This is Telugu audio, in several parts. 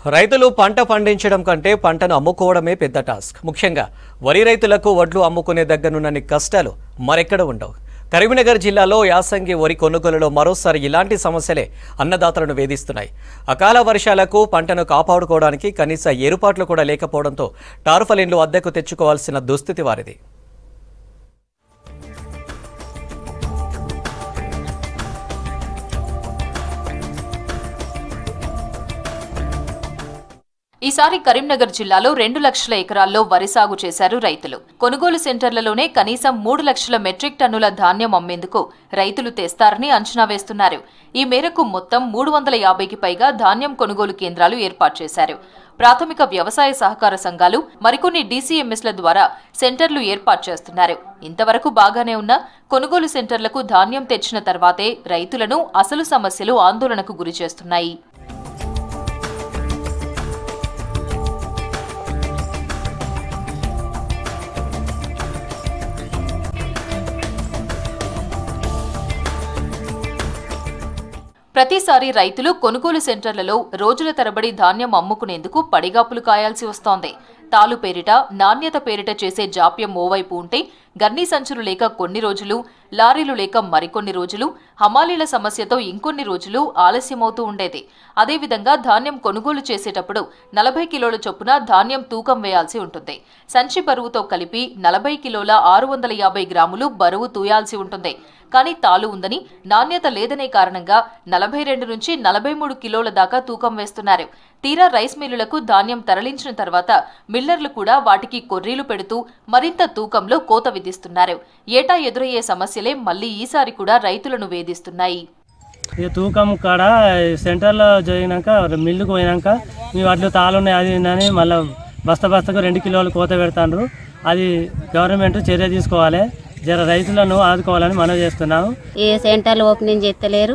రైతులు పంట పండించడం కంటే పంటను అమ్ముకోవడమే పెద్ద టాస్క్ ముఖ్యంగా వరి రైతులకు వడ్లు అమ్ముకునే దగ్గరున్నన్ని కష్టాలు మరెక్కడ ఉండవు కరీంనగర్ జిల్లాలో యాసంగి వరి కొనుగోలులో మరోసారి ఇలాంటి సమస్యలే అన్నదాతలను వేధిస్తున్నాయి అకాల వర్షాలకు పంటను కాపాడుకోవడానికి కనీస ఏర్పాట్లు కూడా లేకపోవడంతో టార్ఫలిన్లు అద్దెకు తెచ్చుకోవాల్సిన దుస్థితి వారిది ఈసారి కరీంనగర్ జిల్లాలో రెండు లక్షల ఎకరాల్లో వరి సాగు చేశారు రైతులు కొనుగోలు సెంటర్లలోనే కనీసం మూడు లక్షల మెట్రిక్ టన్నుల ధాన్యం అమ్మేందుకు రైతులు తెస్తారని అంచనా వేస్తున్నారు ఈ మేరకు మొత్తం మూడు వందల యాభైకి పైగా ధాన్యం కొనుగోలు కేంద్రాలు ఏర్పాటు చేశారు ప్రాథమిక వ్యవసాయ సహకార సంఘాలు మరికొన్ని డీసీఎంఎస్ల ద్వారా సెంటర్లు ఏర్పాటు చేస్తున్నారు ఇంతవరకు బాగానే ఉన్న కొనుగోలు సెంటర్లకు ధాన్యం తెచ్చిన తర్వాతే రైతులను అసలు సమస్యలు ఆందోళనకు గురి చేస్తున్నాయి ప్రతిసారి రైతులు కొనుగోలు సెంటర్లలో రోజుల తరబడి ధాన్యం అమ్ముకునేందుకు పడిగాపులు కాయాల్సి వస్తోంది తాలు పేరిట నాణ్యత పేరిట చేసే జాప్యం ఓవైపు ఉంటే గర్నీ సంచులు లేక కొన్ని రోజులు లారీలు లేక మరికొన్ని రోజులు హమాలీల సమస్యతో ఇంకొన్ని రోజులు ఆలస్యమవుతూ ఉండేది అదేవిధంగా ధాన్యం కొనుగోలు చేసేటప్పుడు నలభై కిలోల చొప్పున ధాన్యం తూకం వేయాల్సి ఉంటుంది సంచి బరువుతో కలిపి నలభై కిలోల ఆరు వందల యాభై గ్రాములు బరువు తూయాల్సి ఉంటుంది కానీ తాలు ఉందని నాణ్యత లేదనే కారణంగా నలభై రెండు నుంచి నలభై మూడు కిలోల దాకా తూకం వేస్తున్నారు తీరా రైస్ మిల్లులకు ధాన్యం తరలించిన తర్వాత మిల్లర్లు కూడా వాటికి కొర్రీలు పెడుతూ మరింత తూకంలో కోత విధిస్తున్నారు ఏటా ఎదురయ్యే సమస్యలే మళ్లీ ఈసారి కూడా రైతులను వేధిస్తున్నాయి ఇక తూకం కాడ సెంటర్లో జరిగినాక మిల్లుకు పోయినాక మీ వాటిలో తాళున్నాయి అది ఇది అని మళ్ళీ బస్తా బస్తకు రెండు కిలోలు కోత పెడతాండ్రు అది గవర్నమెంట్ చర్య తీసుకోవాలి జర రైతులను ఆదుకోవాలని మనం చేస్తున్నాము ఈ సెంటర్లు ఓపెనింగ్ చేస్తలేరు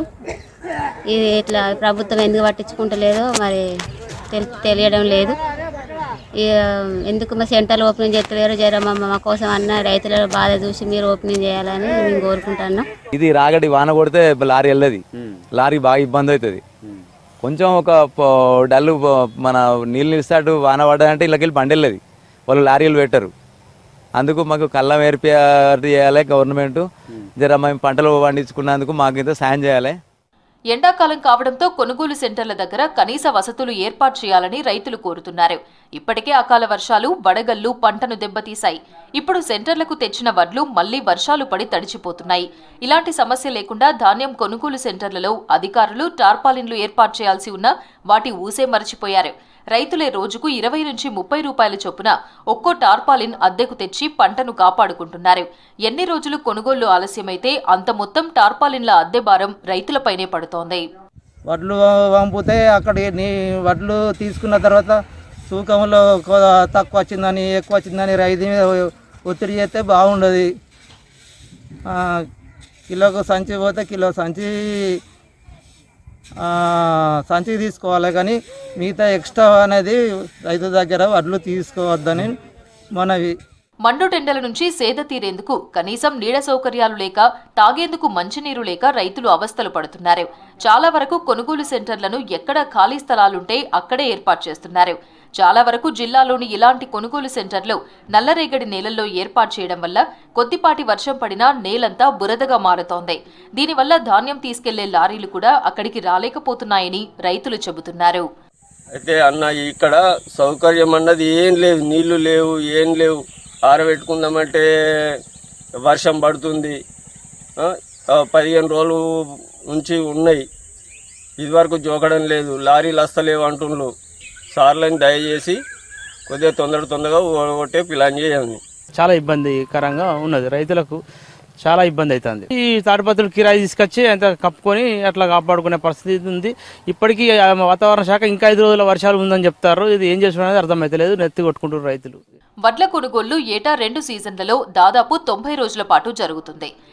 ఇది ఇట్లా ప్రభుత్వం ఎందుకు పట్టించుకుంటలేదో మరి తెలి తెలియడం లేదు ఇక ఎందుకు మా సెంటర్లు ఓపెనింగ్ చేస్తలేరు జర మా మా కోసం అన్న రైతుల బాధ చూసి మీరు ఓపెనింగ్ చేయాలని మేము కోరుకుంటున్నాం ఇది రాగడి వాన కొడితే లారీ వెళ్ళదు లారీ బాగా ఇబ్బంది అవుతుంది కొంచెం ఒక ప- డల్లు ప- మన నీళ్ళు నిలిస్తాడు వాన పడ్డదంటే ఇళ్ళకెళ్ళి బండి వెళ్ళదు వాళ్ళు లారీలు పెట్టరు అందుకు మాకు కళ్ళం ఏర్పాటు చేయాలి గవర్నమెంట్ జర మేము పంటలు పండించుకున్నందుకు మాకు ఇంత సాయం చేయాలి ఎండాకాలం కావడంతో కొనుగోలు సెంటర్ల దగ్గర కనీస వసతులు ఏర్పాటు చేయాలని రైతులు కోరుతున్నారు ఇప్పటికే అకాల వర్షాలు వడగళ్లు పంటను దెబ్బతీశాయి ఇప్పుడు సెంటర్లకు తెచ్చిన వడ్లు మళ్లీ వర్షాలు పడి తడిచిపోతున్నాయి ఇలాంటి సమస్య లేకుండా ధాన్యం కొనుగోలు సెంటర్లలో అధికారులు టార్పాలిన్లు ఏర్పాటు చేయాల్సి ఉన్నా వాటి ఊసే మరచిపోయారు రైతులే రోజుకు ఇరవై నుంచి ముప్పై రూపాయల చొప్పున ఒక్కో టార్పాలిన్ అద్దెకు తెచ్చి పంటను కాపాడుకుంటున్నారు ఎన్ని రోజులు కొనుగోళ్లు ఆలస్యమైతే అంత మొత్తం టార్పాలిన్ల అద్దె భారం రైతులపైనే పడుతోంది వడ్లు పంపితే అక్కడ నీ వడ్లు తీసుకున్న తర్వాత తూకంలో కొ- తక్కువ వచ్చిందని ఎక్కువ వచ్చిందని రైతు మీద ఒత్తిడి చేస్తే బాగుండదు ఆ, కిలోకు సంచి పోతే కిలో సంచి ఆ, సంచి తీసుకోవాలి కానీ మిగతా ఎక్స్ట్రా అనేది రైతు దగ్గర వడ్లు తీసుకోవద్దని మనవి మండు టెండల నుంచి సేద తీరేందుకు కనీసం నీడ సౌకర్యాలు లేక తాగేందుకు మంచినీరు లేక రైతులు అవస్థలు పడుతున్నారు చాలా వరకు కొనుగోలు సెంటర్లను ఎక్కడ ఖాళీ స్థలాలుంటే అక్కడే ఏర్పాటు చేస్తున్నారు చాలా వరకు జిల్లాలోని ఇలాంటి కొనుగోలు సెంటర్లు నల్లరేగడి నేలల్లో ఏర్పాటు చేయడం వల్ల కొద్దిపాటి వర్షం పడినా నేలంతా బురదగా మారుతోంది దీనివల్ల ధాన్యం తీసుకెళ్లే లారీలు కూడా అక్కడికి రాలేకపోతున్నాయని రైతులు చెబుతున్నారు అయితే అన్న ఇక్కడ సౌకర్యం అన్నది ఏం లేదు నీళ్లు లేవు ఏం లేవు ఆరబెట్టుకుందామంటే వర్షం పడుతుంది ఆ, ఆ, పదిహేను రోజులు నుంచి ఉన్నాయి ఇదివరకు జోకడం లేదు లారీలు వస్తలేవు అంటుండ్రు సార్లని దయచేసి కొద్దిగా తొందర తొందరగా ఒకటే ప్లాన్ చేయండి చాలా ఇబ్బందికరంగా ఉన్నది రైతులకు చాలా ఇబ్బంది అవుతుంది ఈ తాడిపత్రులు కిరాయి తీసుకొచ్చి అంత కప్పుకొని అట్లా కాపాడుకునే పరిస్థితి ఉంది ఇప్పటికీ ఆ వాతావరణ శాఖ ఇంకా ఐదు రోజుల వర్షాలు ఉందని చెప్తారు ఇది ఏం చేస్తున్నది అర్థమైతలేదు నెత్తి కొట్టుకుంటారు రైతులు వడ్ల కొనుగోళ్లు ఏటా రెండు సీజన్లలో దాదాపు తొంభై రోజుల పాటు జరుగుతుంది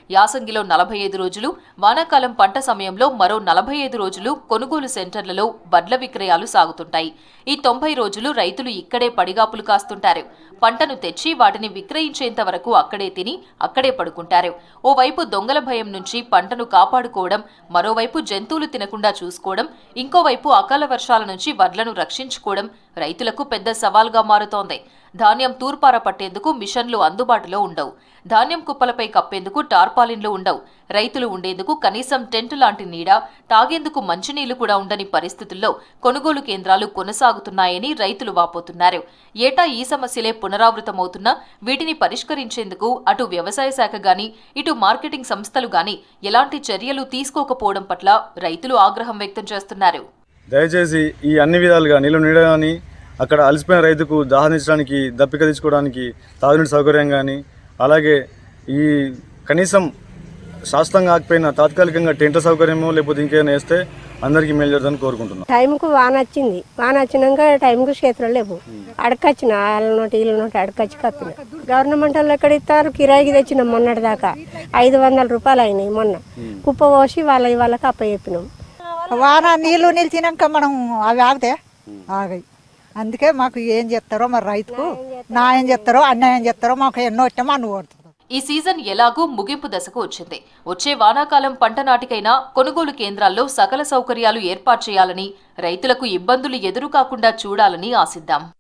యాసంగిలో నలభై ఐదు రోజులు వానాకాలం పంట సమయంలో మరో నలభై ఐదు రోజులు కొనుగోలు సెంటర్లలో వడ్ల విక్రయాలు సాగుతుంటాయి ఈ తొంభై రోజులు రైతులు ఇక్కడే పడిగాపులు కాస్తుంటారు పంటను తెచ్చి వాటిని విక్రయించేంత వరకు అక్కడే తిని అక్కడే పడుకుంటారు ఓవైపు దొంగల భయం నుంచి పంటను కాపాడుకోవడం మరోవైపు జంతువులు తినకుండా చూసుకోవడం ఇంకోవైపు అకాల వర్షాల నుంచి వడ్లను రక్షించుకోవడం రైతులకు పెద్ద సవాల్గా మారుతోంది ధాన్యం తూర్పార పట్టేందుకు మిషన్లు అందుబాటులో ఉండవు ధాన్యం కుప్పలపై కప్పేందుకు టార్పాలిన్లు ఉండవు రైతులు ఉండేందుకు కనీసం టెంట్ లాంటి నీడ తాగేందుకు మంచినీళ్లు కూడా ఉండని పరిస్థితుల్లో కొనుగోలు కేంద్రాలు కొనసాగుతున్నాయని రైతులు వాపోతున్నారు ఏటా ఈ సమస్యలే పునరావృతమవుతున్నా వీటిని పరిష్కరించేందుకు అటు వ్యవసాయ శాఖ గాని ఇటు మార్కెటింగ్ సంస్థలు గాని ఎలాంటి చర్యలు తీసుకోకపోవడం పట్ల రైతులు ఆగ్రహం వ్యక్తం చేస్తున్నారు దయచేసి ఈ అన్ని విధాలుగా నీళ్ళు నీడ కానీ అక్కడ అలసిపోయిన రైతుకు దాహరించడానికి దప్పిక తీసుకోవడానికి తాగునీటి సౌకర్యం కానీ అలాగే ఈ కనీసం శాస్త్రంగా ఆగిపోయిన తాత్కాలికంగా టెంట్ సౌకర్యమో లేకపోతే ఇంకేమైనా వేస్తే అందరికీ మేలు జరుగుతుందని కోరుకుంటున్నాం టైంకు వాన వచ్చింది వాన వచ్చినాక టైంకు చేతులు లేవు అడకొచ్చిన వాళ్ళ నోటి వీళ్ళ నోటి అడకొచ్చి కప్పిన గవర్నమెంట్ వాళ్ళు ఎక్కడ ఇస్తారు కిరాయికి తెచ్చినాం మొన్నటి దాకా ఐదు వందల రూపాయలు అయినాయి మొన్న కుప్ప పోసి వాళ్ళ వాళ్ళకి అప్ప చెప్పినాం వాన నీళ్లు నిలిచినాక మనం అవి ఆగితే ఆగాయి అందుకే మాకు ఏం చేస్తారో మరి రైతుకు న్యాయం చేస్తారో అన్యాయం చేస్తారో మాకు ఎన్నో వచ్చామో అన్ను కొడుతుంది ఈ సీజన్ ఎలాగూ ముగింపు దశకు వచ్చింది వచ్చే వానాకాలం పంట నాటికైనా కొనుగోలు కేంద్రాల్లో సకల సౌకర్యాలు ఏర్పాటు చేయాలని రైతులకు ఇబ్బందులు ఎదురు కాకుండా చూడాలని ఆశిద్దాం